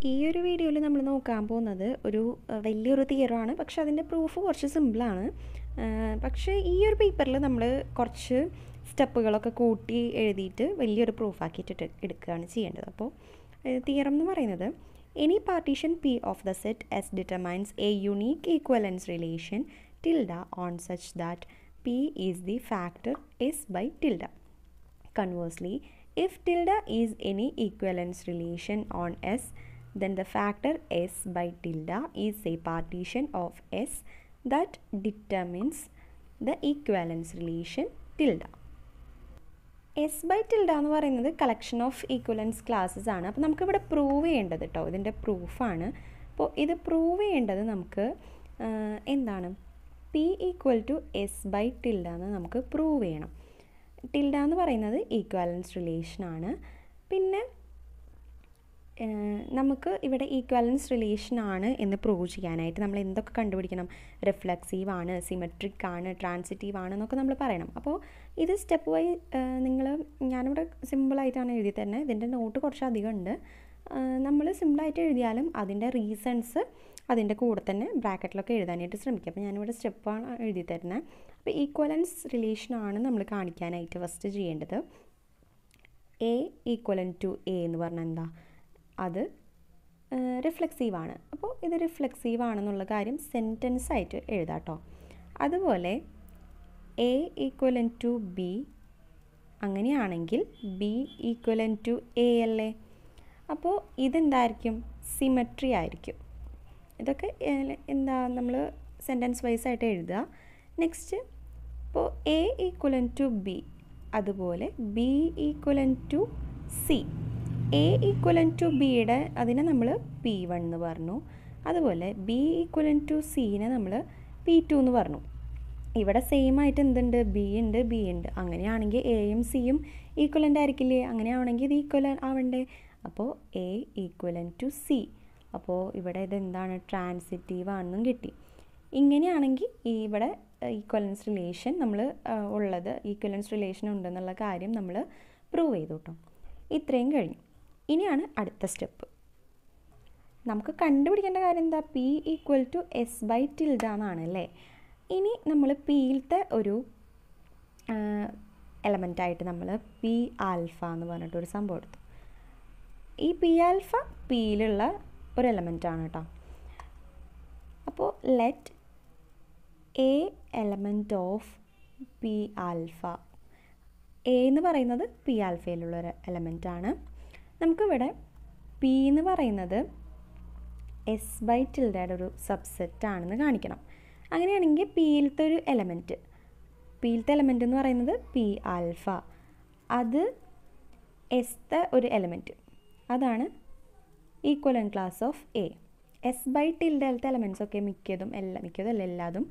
ഈ ഒരു വീഡിയോയിൽ നമ്മൾ നോക്കാൻ പോകുന്നത് ഒരു അഹ്, വലിയൊരു തിയറമാണ് പക്ഷെ അതിൻ്റെ പ്രൂഫ് കുറച്ച് സിമ്പിളാണ് പക്ഷേ ഈ ഒരു പേപ്പറിൽ നമ്മൾ കുറച്ച് സ്റ്റെപ്പുകളൊക്കെ കൂട്ടി എഴുതിയിട്ട് വലിയൊരു പ്രൂഫാക്കിയിട്ട് എടുക്കുകയാണ് ചെയ്യേണ്ടത് അപ്പോൾ തിയറം എന്ന് പറയുന്നത് any partition P of the set S determines a unique equivalence relation tilde on such that P is the factor S by tilde Conversely, if tilde is any equivalence relation on S, then the factor S by tilde is a partition of S that determines the equivalence relation tilde. S by tilde എന്ന് പറയുന്നത് collection of equivalence classes ആണ് അപ്പോൾ നമുക്കിവിടെ prove ചെയ്യേണ്ടത് കേട്ടോ ഇതിൻ്റെ പ്രൂഫാണ് അപ്പോൾ ഇത് പ്രൂവ് ചെയ്യേണ്ടത് നമുക്ക് ആ, എന്താണ് P equal to S by tilde എന്ന് നമുക്ക് പ്രൂവ് ചെയ്യണം ടിൽഡ എന്ന് പറയുന്നത് ഈക്വാലൻസ് റിലേഷനാണ് പിന്നെ ഏഹ്, നമുക്ക് ഇവിടെ ഈക്വാലൻസ് റിലേഷൻ ആണ് എന്ന് പ്രൂവ് ചെയ്യാനായിട്ട് നമ്മൾ എന്തൊക്കെ കണ്ടുപിടിക്കണം റിഫ്ലക്സീവ് ആണ് സിമെട്രിക് ആണ് ട്രാൻസിറ്റീവ് ആണ് എന്നൊക്കെ നമ്മൾ പറയണം അപ്പോൾ ഇത് സ്റ്റെപ്പ് വൈ നിങ്ങൾ ഞാനിവിടെ സിമ്പിളായിട്ടാണ് എഴുതി തരുന്നത് ഇതിൻ്റെ നോട്ട് കുറച്ച് അധികം ഉണ്ട് നമ്മൾ സിമ്പിളായിട്ട് എഴുതിയാലും അതിൻ്റെ റീസൺസ് അതിൻ്റെ കൂടെ തന്നെ ബ്രാക്കറ്റിലൊക്കെ എഴുതാനായിട്ട് ശ്രമിക്കുക അപ്പോൾ ഞാനിവിടെ സ്റ്റെപ്പാണ് എഴുതി തരുന്നത് അപ്പോൾ ഈക്വലൻസ് റിലേഷനാണ് നമ്മൾ കാണിക്കാനായിട്ട് ഫസ്റ്റ് ചെയ്യേണ്ടത് എ ഈക്വലൻ ടു എ എന്ന് പറഞ്ഞാൽ എന്താ അത് റിഫ്ലെക്സീവ് ആണ് അപ്പോൾ ഇത് റിഫ്ലെക്സീവ് ആണെന്നുള്ള കാര്യം സെൻറ്റൻസ് ആയിട്ട് എഴുതാം കേട്ടോ അതുപോലെ എ ഈക്വലൻ ടു ബി അങ്ങനെയാണെങ്കിൽ ബി ഈക്വലൻ ടു എ അല്ലേ അപ്പോൾ ഇതെന്തായിരിക്കും സിമെട്രി ആയിരിക്കും ഇതൊക്കെ ഏ- എന്താ നമ്മൾ സെൻറ്റൻസ് വൈസ് ആയിട്ട് എഴുതുക നെക്സ്റ്റ് ഇപ്പോൾ എ ഈക്വലൻ ടു ബി അതുപോലെ B equivalent to C A equivalent to ബിയുടെ അതിനെ നമ്മൾ പി വൺ എന്ന് പറഞ്ഞു അതുപോലെ ബി ഈക്വലൻ ടു സീനെ നമ്മൾ പി ടു എന്ന് പറഞ്ഞു ഇവിടെ സെയിം ആയിട്ട് എന്തുണ്ട് ബി ഉണ്ട് ബി ഉണ്ട് അങ്ങനെയാണെങ്കിൽ എയും സിയും ഈക്വലൻ്റ് ആയിരിക്കില്ലേ അങ്ങനെയാണെങ്കിൽ ഇത് ഈക്വലൻ ആവണ്ടേ അപ്പോൾ എ ഈക്വലൻ ടു സി അപ്പോൾ ഇവിടെ ഇത് എന്താണ് ട്രാൻസിറ്റീവ് ആണെന്നും കിട്ടി ഇങ്ങനെയാണെങ്കിൽ ഈ ഇവിടെ ഈക്വലൻസ് റിലേഷൻ നമ്മൾ ഉള്ളത് ഈക്വലൻസ് റിലേഷൻ ഉണ്ടെന്നുള്ള കാര്യം നമ്മൾ പ്രൂവ് ചെയ്തു കേട്ടോ ഇത്രയും കഴിഞ്ഞു ഇനിയാണ് അടുത്ത സ്റ്റെപ്പ് നമുക്ക് കണ്ടുപിടിക്കേണ്ട കാര്യം എന്താ P equal to S by tilde എന്നാണ് അല്ലേ ഇനി നമ്മൾ പിയിലത്തെ ഒരു എലമെൻ്റായിട്ട് നമ്മൾ പി ആൽഫ എന്ന് പറഞ്ഞിട്ടൊരു സംഭവം എടുത്തു ഈ പി ആൽഫ പിയിലുള്ള ഒരു എലമെൻ്റ് ആണ് കേട്ടോ അപ്പോൾ let A element of P alpha A എന്ന് പറയുന്നത് പി ആൽഫയിലുള്ള ഒരു എലമെൻ്റ് ആണ് നമുക്കിവിടെ പി എന്ന് പറയുന്നത് എസ് ബൈ ടിൽഡയുടെ ഒരു സബ്സെറ്റ് ആണെന്ന് കാണിക്കണം അങ്ങനെയാണെങ്കിൽ പിയിലത്തെ ഒരു എലമെൻറ്റ് പിയിലത്തെ എലമെൻറ്റ് എന്ന് പറയുന്നത് പി ആൽഫ അത് എസ്ത്തെ ഒരു എലമെൻറ്റ് അതാണ് equivalent class of A S by ടിൽഡയിലത്തെ എലമെൻറ്റ്സ് ഒക്കെ മിക്കതും എല്ലാ മിക്കതും അല്ല എല്ലാതും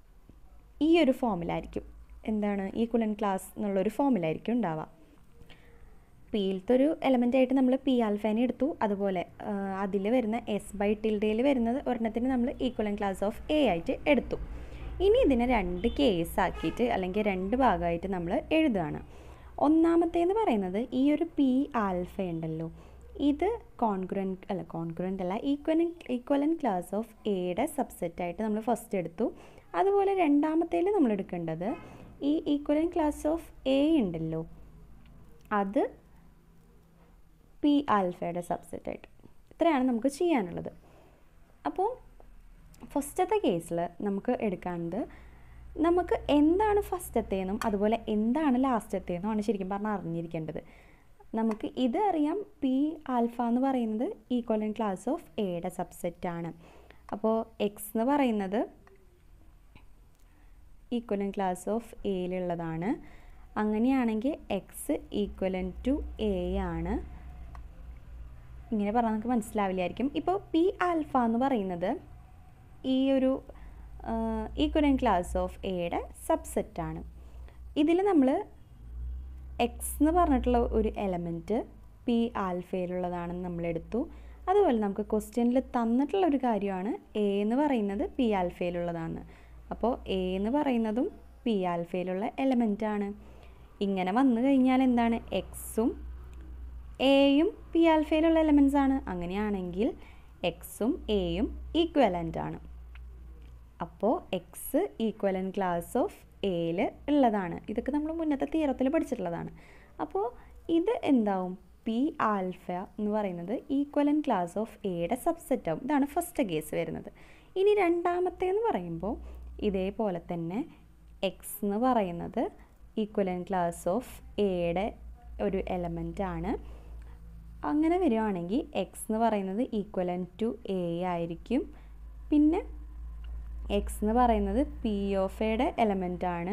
ഈ ഒരു ഫോമിലായിരിക്കും എന്താണ് ഈക്വലൻ ക്ലാസ് എന്നുള്ളൊരു ഫോമിലായിരിക്കും ഉണ്ടാവുക പിയിലത്തെ ഒരു എലമെൻ്റ് ആയിട്ട് നമ്മൾ പി ആൽഫേനെ എടുത്തു അതുപോലെ അതിൽ വരുന്ന എസ് ബൈ ടിൽഡയിൽ വരുന്നത് ഒരെണ്ണത്തിന് നമ്മൾ ഈക്വലൻ ക്ലാസ് ഓഫ് എ ആയിട്ട് എടുത്തു ഇനി ഇതിനെ രണ്ട് കേസ് ആക്കിയിട്ട് അല്ലെങ്കിൽ രണ്ട് ഭാഗമായിട്ട് നമ്മൾ എഴുതുകയാണ് ഒന്നാമത്തേന്ന് പറയുന്നത് ഈ ഒരു പി ആൽഫ ഉണ്ടല്ലോ ഇത് കോൺഗ്രൻ അല്ല കോൺഗ്രൻ്റ് അല്ല ഈക്വലൻ ഈക്വലൻ ക്ലാസ് ഓഫ് എയുടെ സബ്സെറ്റായിട്ട് നമ്മൾ ഫസ്റ്റ് എടുത്തു അതുപോലെ രണ്ടാമത്തേൽ നമ്മൾ എടുക്കേണ്ടത് ഈ ഈക്വലൻ ക്ലാസ് ഓഫ് എ ഉണ്ടല്ലോ അത് പി ആൽഫയുടെ സബ്സെറ്റായിട്ട് ഇത്രയാണ് നമുക്ക് ചെയ്യാനുള്ളത് അപ്പോൾ ഫസ്റ്റത്തെ കേസിൽ നമുക്ക് എടുക്കാനുള്ളത് നമുക്ക് എന്താണ് ഫസ്റ്റത്തേന്നും അതുപോലെ എന്താണ് ലാസ്റ്റത്തേന്നും ആണ് ശരിക്കും പറഞ്ഞാൽ അറിഞ്ഞിരിക്കേണ്ടത് നമുക്ക് ഇത് അറിയാം പി ആൽഫ എന്ന് പറയുന്നത് ഈക്വലൻ ക്ലാസ് ഓഫ് എയുടെ സബ്സെറ്റാണ് അപ്പോൾ എക്സ് എന്ന് പറയുന്നത് ഈക്വലൻ ക്ലാസ് ഓഫ് എയിലുള്ളതാണ് അങ്ങനെയാണെങ്കിൽ എക്സ് ഈക്വലൻ ടു എ ആണ് ഇങ്ങനെ പറഞ്ഞാൽ നമുക്ക് മനസ്സിലാവില്ലായിരിക്കും ഇപ്പോൾ പി ആൽഫ എന്ന് പറയുന്നത് ഈ ഒരു ഈക്വലൻ ക്ലാസ് ഓഫ് എയുടെ സബ്സെറ്റാണ് ഇതിൽ നമ്മൾ എക്സ് എന്ന് പറഞ്ഞിട്ടുള്ള ഒരു എലമെൻറ്റ് പി ആൽഫയിലുള്ളതാണെന്ന് നമ്മൾ എടുത്തു അതുപോലെ നമുക്ക് ക്വസ്റ്റ്യനിൽ തന്നിട്ടുള്ള ഒരു കാര്യമാണ് എ എന്ന് പറയുന്നത് പി ആൽഫയിലുള്ളതാണ് അപ്പോൾ എ എന്ന് പറയുന്നതും പി ആൽഫയിലുള്ള എലമെൻ്റ് ആണ് ഇങ്ങനെ വന്നു കഴിഞ്ഞാൽ എന്താണ് എക്സും എയും പി ആൽഫയിലുള്ള എലമെൻസ് ആണ് അങ്ങനെയാണെങ്കിൽ എക്സും എയും ഈക്വലൻ്റ് ആണ് അപ്പോൾ എക്സ് ഈക്വലൻ ക്ലാസ് ഓഫ് എയിൽ ഉള്ളതാണ് ഇതൊക്കെ നമ്മൾ മുന്നത്തെ തീരത്തിൽ പഠിച്ചിട്ടുള്ളതാണ് അപ്പോൾ ഇത് എന്താവും പി ആൽഫ എന്ന് പറയുന്നത് ഈക്വലൻ ക്ലാസ് ഓഫ് എയുടെ സബ്സെറ്റ് ആവും ഇതാണ് ഫസ്റ്റ് കേസ് വരുന്നത് ഇനി രണ്ടാമത്തെ എന്ന് പറയുമ്പോൾ ഇതേപോലെ തന്നെ എക്സ് എന്ന് പറയുന്നത് ഈക്വലൻ ക്ലാസ് ഓഫ് എയുടെ ഒരു എലമെൻ്റ് ആണ് അങ്ങനെ വരികയാണെങ്കിൽ എക്സ് എന്ന് പറയുന്നത് ഈക്വലൻ ടു എ ആയിരിക്കും പിന്നെ എക്സ് എന്ന് പറയുന്നത് പി ഓഫ് എയുടെ എലമെൻ്റ് ആണ്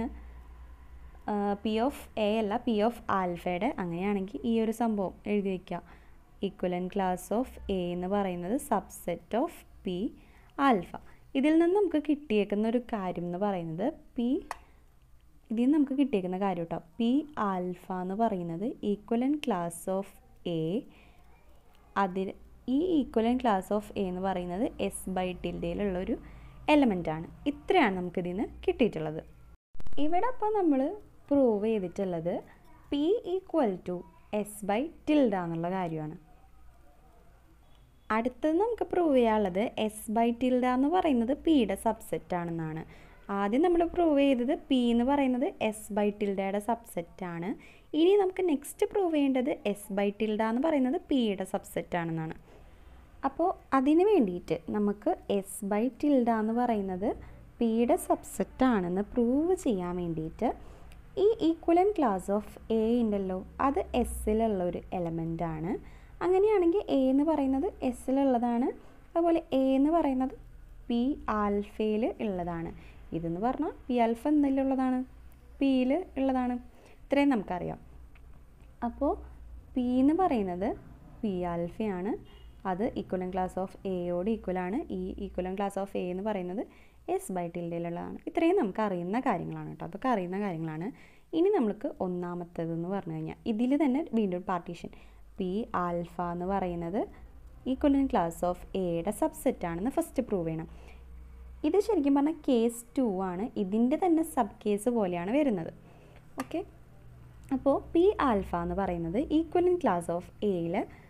പി ഓഫ് എ അല്ല പി ഓഫ് ആൽഫയുടെ അങ്ങനെയാണെങ്കിൽ ഈ ഒരു സംഭവം എഴുതി വയ്ക്കുക ഈക്വലൻ ക്ലാസ് ഓഫ് എ എന്ന് പറയുന്നത് സബ്സെറ്റ് ഓഫ് പി ആൽഫ ഇതിൽ നിന്ന് നമുക്ക് കിട്ടിയേക്കുന്ന ഒരു കാര്യം എന്ന് പറയുന്നത് പി ഇതിൽ നിന്ന് നമുക്ക് കിട്ടിയേക്കുന്ന കാര്യം കേട്ടോ പി ആൽഫ എന്ന് പറയുന്നത് ഈക്വലൻ ക്ലാസ് ഓഫ് എ അതിൽ ഈ ഈക്വലൻ ക്ലാസ് ഓഫ് എ എന്ന് പറയുന്നത് എസ് ബൈ ടിൽഡയിലുള്ളൊരു എലമെൻ്റ് ആണ് ഇത്രയാണ് നമുക്കിതിൽ നിന്ന് കിട്ടിയിട്ടുള്ളത് ഇവിടെ അപ്പോൾ നമ്മൾ പ്രൂവ് ചെയ്തിട്ടുള്ളത് P equal to S by tilde എന്നുള്ള കാര്യമാണ് അടുത്തത് നമുക്ക് പ്രൂവ് ചെയ്യാനുള്ളത് എസ് ബൈ ടിൽഡ എന്ന് പറയുന്നത് പിയുടെ സബ്സെറ്റ് ആണെന്നാണ് ആദ്യം നമ്മൾ പ്രൂവ് ചെയ്തത് പി എന്ന് പറയുന്നത് എസ് ബൈ ടിൽഡയുടെ സബ്സെറ്റ് ആണ് ഇനി നമുക്ക് നെക്സ്റ്റ് പ്രൂവ് ചെയ്യേണ്ടത് എസ് ബൈ ടിൽഡ എന്ന് പറയുന്നത് പിയുടെ സബ്സെറ്റ് ആണെന്നാണ് അപ്പോൾ അതിന് വേണ്ടിയിട്ട് നമുക്ക് എസ് ബൈ ടിൽഡ എന്ന് പറയുന്നത് പിയുടെ സബ്സെറ്റ് ആണെന്ന് പ്രൂവ് ചെയ്യാൻ വേണ്ടിയിട്ട് ഈ ഈക്വലൻ ക്ലാസ് ഓഫ് എ ഉണ്ടല്ലോ അത് എസ്സിലുള്ള ഒരു എലമെൻ്റ് ആണ് അങ്ങനെയാണെങ്കിൽ എ എന്ന് പറയുന്നത് എസ്സിലുള്ളതാണ് അതുപോലെ എ എന്ന് പറയുന്നത് പി ആൽഫയിൽ ഉള്ളതാണ് ഇതെന്ന് പറഞ്ഞാൽ പി ആൽഫ എന്തിലുള്ളതാണ് പിയിൽ ഉള്ളതാണ് ഇത്രയും നമുക്കറിയാം അപ്പോൾ പി എന്ന് പറയുന്നത് പി ആൽഫയാണ് അത് ഈക്വലൻ ക്ലാസ് ഓഫ് എയോട് ഈക്വലാണ് ഈ ഈക്വലൻ ക്ലാസ് ഓഫ് എ എന്ന് പറയുന്നത് എസ് ബൈ ടിൽഡയിലുള്ളതാണ് ഇത്രയും നമുക്ക് അറിയുന്ന കാര്യങ്ങളാണ് കേട്ടോ അതൊക്കെ അറിയുന്ന കാര്യങ്ങളാണ് ഇനി നമുക്ക് ഒന്നാമത്തേതെന്ന് പറഞ്ഞു കഴിഞ്ഞാൽ ഇതിൽ തന്നെ വീണ്ടും പാർട്ടീഷൻ പി ആൽഫ എന്ന് പറയുന്നത് ഈക്വലൻ ക്ലാസ് ഓഫ് എയുടെ സബ്സെറ്റ് ആണെന്ന് ഫസ്റ്റ് പ്രൂവ് ചെയ്യണം ഇത് ശരിക്കും പറഞ്ഞാൽ കേസ് ടു ആണ് ഇതിൻ്റെ തന്നെ സബ് കേസ് പോലെയാണ് വരുന്നത് ഓക്കെ അപ്പോൾ പി ആൽഫ എന്ന് പറയുന്നത് ഈക്വലൻ ക്ലാസ് ഓഫ് എയിൽ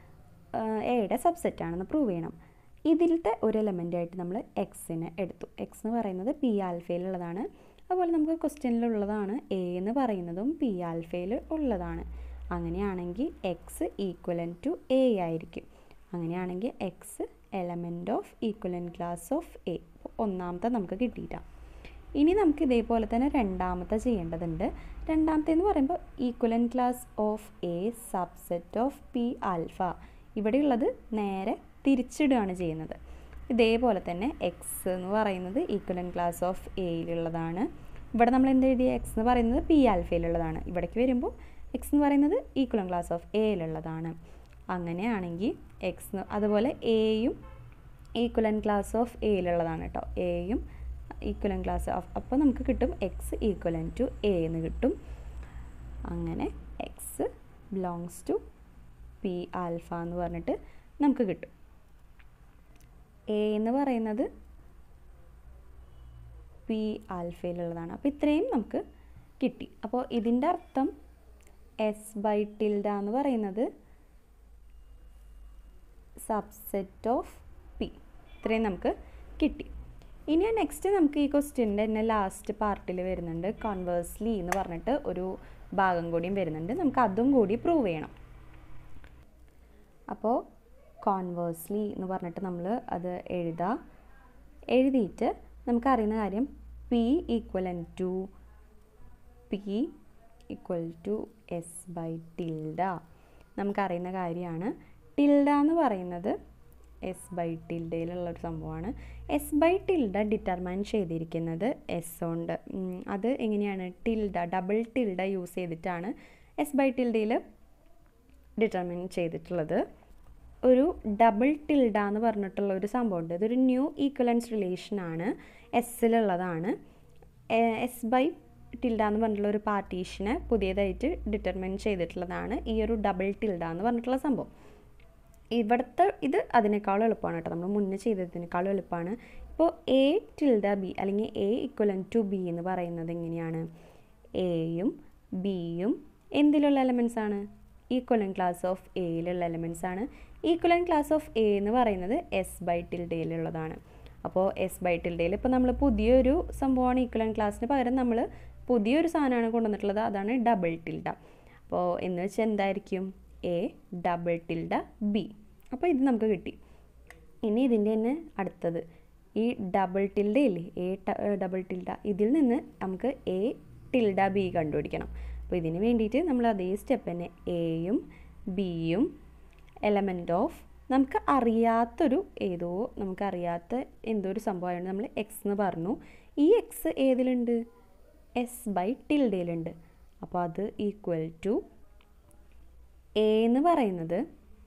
എയുടെ സബ്സെറ്റ് ആണെന്ന് പ്രൂവ് ചെയ്യണം ഇതിലത്തെ ഒരു എലമെൻ്റ് ആയിട്ട് നമ്മൾ എക്സിനെ എടുത്തു എക്സ് എന്ന് പറയുന്നത് പി ആൽഫയിലുള്ളതാണ് അതുപോലെ നമുക്ക് ക്വസ്റ്റ്യനിലുള്ളതാണ് എ എന്ന് പറയുന്നതും പി ആൽഫയിൽ ഉള്ളതാണ് അങ്ങനെയാണെങ്കിൽ എക്സ് ഈക്വലൻ ടു എ ആയിരിക്കും അങ്ങനെയാണെങ്കിൽ X element of equivalent class of A ഒന്നാമത്തെ നമുക്ക് കിട്ടിയിട്ടാണ് ഇനി നമുക്ക് ഇതേപോലെ തന്നെ രണ്ടാമത്തെ ചെയ്യേണ്ടതുണ്ട് രണ്ടാമത്തെ എന്ന് പറയുമ്പോൾ equivalent class of A subset of P alpha ഇവിടെയുള്ളത് നേരെ തിരിച്ചിടുകയാണ് ചെയ്യുന്നത് ഇതേപോലെ തന്നെ എക്സ് എന്ന് പറയുന്നത് ഈക്വലൻ ക്ലാസ് ഓഫ് എയിലുള്ളതാണ് ഇവിടെ നമ്മൾ എന്ത് എഴുതിയ എക്സ് എന്ന് പറയുന്നത് പി ആൽഫയിലുള്ളതാണ് ഇവിടേക്ക് വരുമ്പോൾ എക്സ് എന്ന് പറയുന്നത് ഈക്വലൻ ക്ലാസ് ഓഫ് എയിലുള്ളതാണ് അങ്ങനെയാണെങ്കിൽ എക്സ് അതുപോലെ എയും ഈക്വലൻ ക്ലാസ് ഓഫ് എയിലുള്ളതാണ് കേട്ടോ എയും ഈക്വലൻ ക്ലാസ് ഓഫ് അപ്പോൾ നമുക്ക് കിട്ടും എക്സ് ഈക്വലൻ ടു എ എന്ന് കിട്ടും അങ്ങനെ X belongs to P alpha എന്ന് പറഞ്ഞിട്ട് നമുക്ക് കിട്ടും എ എന്ന് പറയുന്നത് പി ആൽഫയിലുള്ളതാണ് അപ്പോൾ ഇത്രയും നമുക്ക് കിട്ടി അപ്പോൾ ഇതിൻ്റെ അർത്ഥം എസ് ബൈ ടിൽഡ എന്ന് പറയുന്നത് സബ്സെറ്റ് ഓഫ് പി ഇത്രയും നമുക്ക് കിട്ടി ഇനി നെക്സ്റ്റ് നമുക്ക് ഈ ക്വസ്റ്റ്യൻ്റെ തന്നെ ലാസ്റ്റ് പാർട്ടിൽ വരുന്നുണ്ട് കോൺവേഴ്സ്ലി എന്ന് പറഞ്ഞിട്ട് ഒരു ഭാഗം കൂടിയും വരുന്നുണ്ട് നമുക്ക് അതും കൂടി പ്രൂവ് ചെയ്യണം അപ്പോൾ കോൺവേഴ്സ്ലി എന്ന് പറഞ്ഞിട്ട് നമ്മൾ അത് എഴുതാം എഴുതിയിട്ട് നമുക്കറിയുന്ന കാര്യം P equivalent to P equal to S by tilde നമുക്കറിയുന്ന കാര്യമാണ് ടിൽഡ എന്ന് പറയുന്നത് എസ് ബൈ ടിൽഡയിലുള്ള ഒരു സംഭവമാണ് എസ് ബൈ ടിൽഡ ഡിറ്റർമൈൻ ചെയ്തിരിക്കുന്നത് എസ് കൊണ്ട് അത് എങ്ങനെയാണ് ടിൽഡ ഡബിൾ ടിൽഡ യൂസ് ചെയ്തിട്ടാണ് എസ് ബൈ ടിൽഡയിൽ ഡിറ്റർമൈൻ ചെയ്തിട്ടുള്ളത് ഒരു ഡബിൾ ടിൽഡ എന്ന് പറഞ്ഞിട്ടുള്ള ഒരു സംഭവമുണ്ട് ഇതൊരു ന്യൂ ഈക്വലൻസ് റിലേഷൻ ആണ് എസ്സിലുള്ളതാണ് എസ് ബൈ ടിൽഡ എന്ന് പറഞ്ഞിട്ടുള്ള ഒരു പാർട്ടീഷനെ പുതിയതായിട്ട് ഡിറ്റർമൈൻ ചെയ്തിട്ടുള്ളതാണ് ഈ ഒരു ഡബിൾ ടിൽഡ എന്ന് പറഞ്ഞിട്ടുള്ള സംഭവം ഇവിടുത്തെ ഇത് അതിനേക്കാളും എളുപ്പമാണ് കേട്ടോ നമ്മൾ മുന്നേ ചെയ്തതിനേക്കാളും എളുപ്പമാണ് ഇപ്പോൾ എ ടിൽഡ ബി അല്ലെങ്കിൽ എ ഇക്വലൻ ടു ബി എന്ന് പറയുന്നത് എങ്ങനെയാണ് എയും ബിയും എന്തിലുള്ള എലമെൻസ് ആണ് ഈക്വലൻ ക്ലാസ് ഓഫ് എയിലുള്ള എലമെൻറ്റ്സ് ആണ് ഈക്വലൻ ക്ലാസ് ഓഫ് എ എന്ന് പറയുന്നത് എസ് ബൈ ടിൽഡയിലുള്ളതാണ് അപ്പോൾ എസ് ബൈ ടിൽഡയിൽ ഇപ്പോൾ നമ്മൾ പുതിയൊരു സംഭവമാണ് ഈക്വലൻ ക്ലാസ്സിന് പകരം നമ്മൾ പുതിയൊരു സാധനമാണ് കൊണ്ടുവന്നിട്ടുള്ളത് അതാണ് ഡബിൾ ടിൽഡ അപ്പോൾ എന്ന് വെച്ചാൽ എന്തായിരിക്കും എ ഡബിൾ ടിൽഡ ബി അപ്പോൾ ഇത് നമുക്ക് കിട്ടി ഇനി ഇതിൻ്റെ തന്നെ അടുത്തത് ഈ ഡബിൾ ടിൽഡ ഇല്ലേ എ ഡബിൾ ടിൽഡ ഇതിൽ നിന്ന് നമുക്ക് എ ടിൽഡ ബി കണ്ടുപിടിക്കണം അപ്പോൾ ഇതിന് വേണ്ടിയിട്ട് നമ്മൾ അതേ സ്റ്റെപ്പ് തന്നെ എയും ബിയും എലമെൻറ്റ് ഓഫ് നമുക്ക് അറിയാത്തൊരു ഏതോ നമുക്കറിയാത്ത എന്തോ ഒരു സംഭവമായതുകൊണ്ട് നമ്മൾ എക്സ് എന്ന് പറഞ്ഞു ഈ എക്സ് ഏതിലുണ്ട് എസ് ബൈ ടിൽഡയിലുണ്ട് അപ്പോൾ അത് ഈക്വൽ ടു എ എന്ന് പറയുന്നത്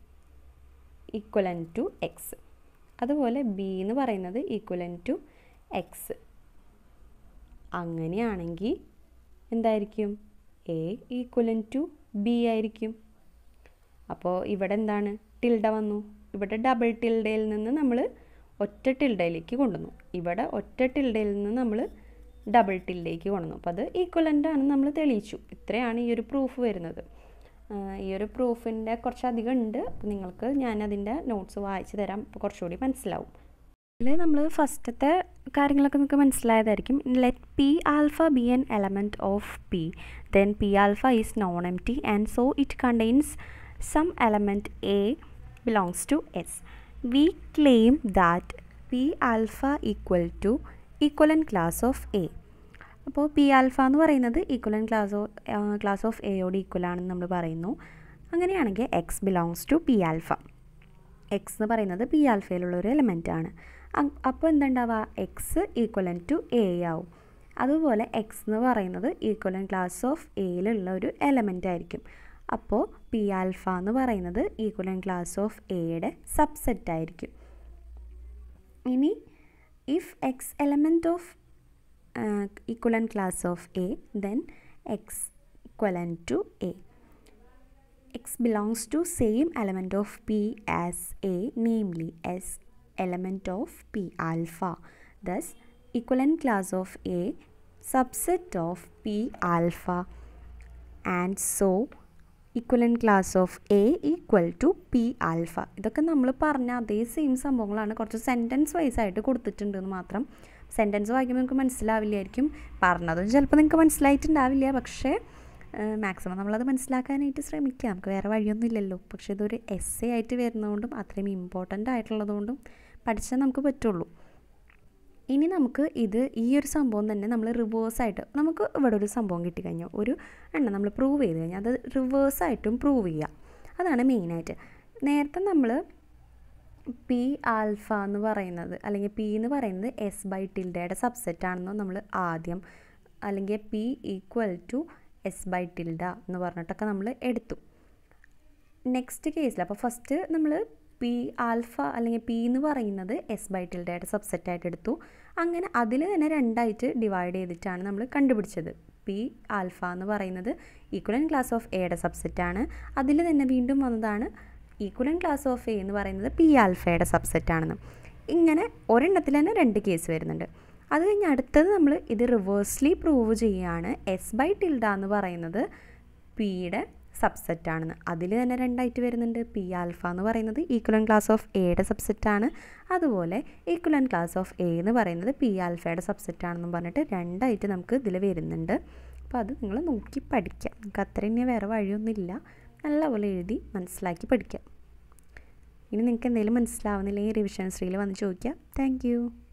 ഈക്വലൻ ടു എക്സ് അതുപോലെ ബി എന്ന് പറയുന്നത് ഈക്വലൻ ടു എക്സ് അങ്ങനെയാണെങ്കിൽ എന്തായിരിക്കും എ ഈക്വലൻ ടു ബി ആയിരിക്കും അപ്പോൾ ഇവിടെ എന്താണ് ടിൽഡ വന്നു ഇവിടെ ഡബിൾ ടിൽഡയിൽ നിന്ന് നമ്മൾ ഒറ്റ ടിൽഡയിലേക്ക് കൊണ്ടുവന്നു ഇവിടെ ഒറ്റ ടിൽഡയിൽ നിന്ന് നമ്മൾ ഡബിൾ ടിൽഡയിലേക്ക് കൊണ്ടുവന്നു അപ്പോൾ അത് ഈക്വലൻ്റ് ആണ് നമ്മൾ തെളിയിച്ചു ഇത്രയാണ് ഈ ഒരു പ്രൂഫ് വരുന്നത് ഈ ഒരു പ്രൂഫിൻ്റെ കുറച്ചധികം ഉണ്ട് അപ്പോൾ നിങ്ങൾക്ക് ഞാൻ അതിൻ്റെ നോട്ട്സ് വായിച്ചു തരാം അപ്പോൾ കുറച്ചുകൂടി മനസ്സിലാവും ഇതിൽ നമ്മൾ ഫസ്റ്റത്തെ കാര്യങ്ങളൊക്കെ നിങ്ങൾക്ക് മനസ്സിലായതായിരിക്കും let P alpha be an element of P then P alpha is non empty and so it contains some element A belongs to S we claim that P alpha equal to equivalent class of A അപ്പോൾ P alpha എന്ന് പറയുന്നത് equivalent class oh class of എയോട് equal ആണെന്ന് നമ്മൾ പറയുന്നു അങ്ങനെയാണെങ്കിൽ X belongs to P alpha X എന്ന് പറയുന്നത് പി ആൽഫയിലുള്ള ഒരു എലമെൻ്റ് ആണ് അപ്പോൾ എന്തുണ്ടാവുക എക്സ് ഈക്വലൻ ടു എ ആവും അതുപോലെ എക്സ് എന്ന് പറയുന്നത് ഈക്വലൻ ക്ലാസ് ഓഫ് എയിലുള്ള ഒരു എലമെൻ്റ് ആയിരിക്കും അപ്പോൾ പി ആൽഫ എന്ന് പറയുന്നത് ഈക്വലൻ ക്ലാസ് ഓഫ് എയുടെ സബ്സെറ്റ് ആയിരിക്കും ഇനി if X element of equivalent class of A then x equivalent to A. x belongs to same element of P as A namely S element of P alpha. Thus equivalent class of A subset of P alpha and so equivalent class of A equal to P alpha ഇതൊക്കെ നമ്മൾ പറഞ്ഞ അതേ same സംഭവങ്ങളാണ് കുറച്ച് sentence vice ആയിട്ട് കൊടുത്തിട്ടുണ്ടെന്ന് മാത്രം sentence വായിക്കുമ്പോൾ നിങ്ങൾക്ക് മനസ്സിലാവില്ലായിരിക്കും പറഞ്ഞതും ചിലപ്പോൾ നിങ്ങൾക്ക് മനസ്സിലായിട്ടുണ്ടാവില്ല പക്ഷേ മാക്സിമം നമ്മളത് മനസ്സിലാക്കാനായിട്ട് ശ്രമിക്കുക നമുക്ക് വേറെ വഴിയൊന്നും ഇല്ലല്ലോ പക്ഷേ ഇതൊരു എസ് എ ആയിട്ട് വരുന്നതുകൊണ്ടും അത്രയും ഇമ്പോർട്ടൻ്റ് ആയിട്ടുള്ളതുകൊണ്ടും പഠിച്ചാൽ നമുക്ക് പറ്റുള്ളൂ ഇനി നമുക്ക് ഇത് ഈ ഒരു സംഭവം തന്നെ നമ്മൾ റിവേഴ്സായിട്ട് നമുക്ക് ഇവിടെ ഒരു സംഭവം കിട്ടിക്കഴിഞ്ഞു ഒരു എണ്ണം നമ്മൾ പ്രൂവ് ചെയ്ത് കഴിഞ്ഞാൽ അത് റിവേഴ്സായിട്ടും പ്രൂവ് ചെയ്യുക അതാണ് മെയിനായിട്ട് നേരത്തെ നമ്മൾ പി ആൽഫ എന്ന് പറയുന്നത് അല്ലെങ്കിൽ പി എന്ന് പറയുന്നത് എസ് ബൈ ടിൽഡയുടെ സബ്സെറ്റ് ആണെന്ന് നമ്മൾ ആദ്യം അല്ലെങ്കിൽ P equal to S by tilde എന്ന് പറഞ്ഞിട്ടൊക്കെ നമ്മൾ എടുത്തു നെക്സ്റ്റ് കേസിൽ അപ്പോൾ ഫസ്റ്റ് നമ്മൾ പി ആൽഫ അല്ലെങ്കിൽ പി എന്ന് പറയുന്നത് എസ് ബൈ ടിൽഡയുടെ സബ്സെറ്റ് ആയിട്ട് എടുത്തു അങ്ങനെ അതിൽ തന്നെ രണ്ടായിട്ട് ഡിവൈഡ് ചെയ്തിട്ടാണ് നമ്മൾ കണ്ടുപിടിച്ചത് പി ആൽഫ എന്ന് പറയുന്നത് ഈക്വലൻ ക്ലാസ് ഓഫ് എയുടെ സബ്സെറ്റ് ആണ് അതിൽ തന്നെ വീണ്ടും വന്നതാണ് ഈക്വലൻ ക്ലാസ് ഓഫ് എ എന്ന് പറയുന്നത് പി ആൽഫയുടെ സബ്സെറ്റ് ആണെന്ന് ഇങ്ങനെ ഒരെണ്ണത്തിൽ തന്നെ രണ്ട് കേസ് വരുന്നുണ്ട് അത് കഴിഞ്ഞ് അടുത്തത് നമ്മൾ ഇത് റിവേഴ്സ്ലി പ്രൂവ് ചെയ്യുകയാണ് എസ് ബൈ ടിൽഡ എന്ന് പറയുന്നത് പിയുടെ സബ്സെറ്റ് ആണെന്ന് അതിൽ തന്നെ രണ്ടായിട്ട് വരുന്നുണ്ട് പി ആൽഫ എന്ന് പറയുന്നത് ഈക്വലൻ ക്ലാസ് ഓഫ് എയുടെ സബ്സെറ്റ് ആണ് അതുപോലെ ഈക്വലൻ ക്ലാസ് ഓഫ് എ എന്ന് പറയുന്നത് പി ആൽഫയുടെ സബ്സെറ്റ് ആണെന്നും പറഞ്ഞിട്ട് രണ്ടായിട്ട് നമുക്ക് ഇതിൽ വരുന്നുണ്ട് അപ്പോൾ അത് നിങ്ങൾ നോക്കി പഠിക്കാം നിങ്ങൾക്ക് അത്ര ഇനി വേറെ വഴിയൊന്നുമില്ല നല്ലപോലെ എഴുതി മനസ്സിലാക്കി പഠിക്കാം ഇനി നിങ്ങൾക്ക് എന്തെങ്കിലും മനസ്സിലാവുന്നില്ലെങ്കിൽ റിവിഷൻ ശ്രീയിൽ വന്ന് ചോദിക്കാം താങ്ക്